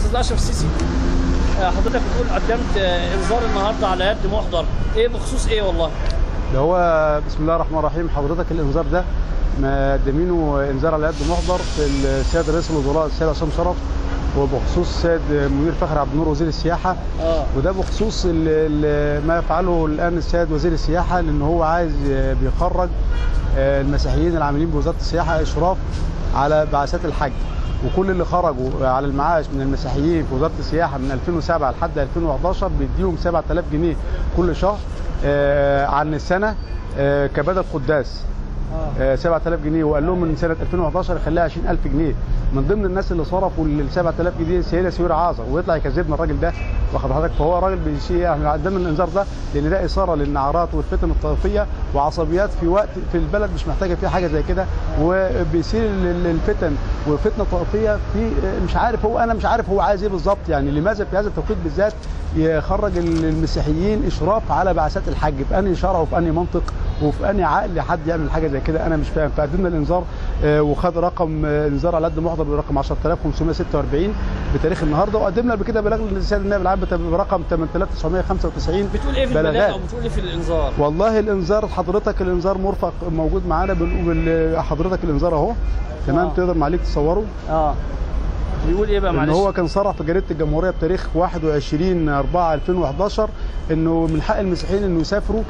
استاذ اشرف السيسي آه، حضرتك بتقول قدمت آه، انذار النهارده على يد محضر ايه بخصوص ايه والله ده هو بسم الله الرحمن الرحيم حضرتك الانذار ده مقدمينه انذار على يد محضر في السيد رئيس الوزراء السيد عصام شرف وبخصوص السيد منير فخر عبد النور وزير السياحه اه وده بخصوص ال- ال- ما يفعله الان السيد وزير السياحه لان هو عايز بيخرج آه، المسيحيين العاملين بوزاره السياحه اشراف على بعثات الحج وكل اللي خرجوا على المعاش من المسيحيين في وزاره السياحه من 2007 لحد 2011 بيديهم 7000 جنيه كل شهر آه، عن السنه آه، كبدل قداس اه آه، 7000 جنيه وقال لهم من سنه 2011 يخليها 20000 جنيه من ضمن الناس اللي صرفوا ال 7000 جنيه سيده سيور عازر ويطلع يكذبنا الراجل ده واخد حضرتك فهو راجل بيشيء احنا قدمنا الانذار ده لان ده اثاره للنعرات والفتن الطائفيه وعصبيات في وقت في البلد مش محتاجه فيها حاجه زي كده وبيصير ال- ال- الفتن وفتنه طائفيه في مش عارف هو انا مش عارف هو عايز ايه بالظبط يعني لماذا في هذا التوقيت بالذات يخرج ال- المسيحيين اشراف على بعثات الحج بانهي شرع وفي انهي منطق وفي انهي عقل حد يعمل حاجه زي كده انا مش فاهم فقدمنا الانذار آه، وخد رقم آه، انذار على قد محضر برقم 10546 بتاريخ النهارده وقدمنا قبل كده بلاغ للسيد النائب العام بت- برقم 8995 بتقول ايه في بلاغات. البلاغ او بتقول ايه في الانذار والله الانذار حضرتك الانذار مرفق موجود معانا بنقول حضرتك الانذار اهو تمام آه. تقدر معليك تصوره اه بيقول ايه بقى ان معلش هو كان صرح في جريده الجمهوريه بتاريخ 21 4 2011 انه من حق المسيحيين انه يسافروا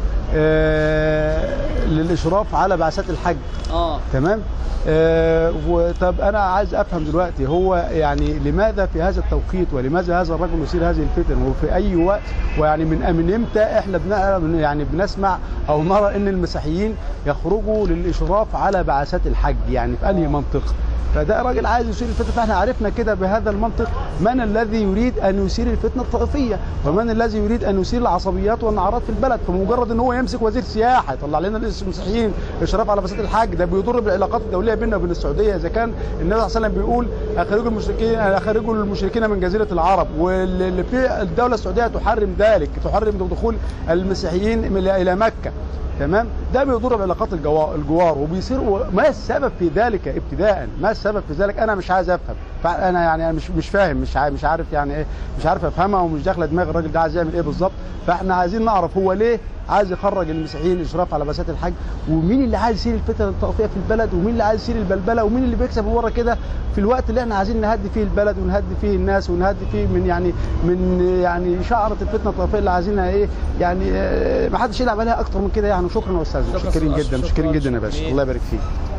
آه للاشراف على بعثات الحج اه تمام آه وطب انا عايز افهم دلوقتي هو يعني لماذا في هذا التوقيت ولماذا هذا الرجل يثير هذه الفتن وفي اي وقت ويعني من من امتى احنا بن يعني بنسمع او نرى ان المسيحيين يخرجوا للاشراف على بعثات الحج يعني في انهي منطق فده راجل عايز يثير الفتنه فاحنا عرفنا كده بهذا المنطق من الذي يريد ان يثير الفتنه الطائفيه ومن الذي يريد ان يثير العصبيات والنعرات في البلد فمجرد ان هو يمسك وزير سياحه يطلع لنا المسيحيين اشراف على بعثات الحج ده بيضر بالعلاقات الدوليه بيننا وبين السعوديه اذا كان النبي صلى الله عليه وسلم بيقول اخرجوا المشركين اخرجوا المشركين من جزيره العرب واللي في الدوله السعوديه تحرم ذلك تحرم دخول المسيحيين الى مكه تمام ده بيضر بعلاقات الجوا- الجوار وبيصير ما السبب في ذلك ابتداء ما السبب في ذلك انا مش عايز افهم فانا يعني أنا مش مش فاهم مش عارف مش عارف يعني ايه مش عارف افهمها ومش داخله دماغ الراجل ده عايز يعمل ايه بالظبط فاحنا عايزين نعرف هو ليه عايز يخرج المسيحيين اشراف على بعثات الحج ومين اللي عايز يثير الفتن الطائفيه في البلد ومين اللي عايز يثير البلبله ومين اللي بيكسب ورا كده في الوقت اللي احنا عايزين نهدي فيه البلد ونهدي فيه الناس ونهدي فيه من يعني من يعني شعره الفتنه الطائفيه اللي عايزينها ايه يعني آه، ما حدش يلعب عليها اكتر من كده يعني شكرا يا استاذ شكراً متشكرين أستاذ جدا أشرف. متشكرين شكراً. جدا يا باشا جميل. الله يبارك فيك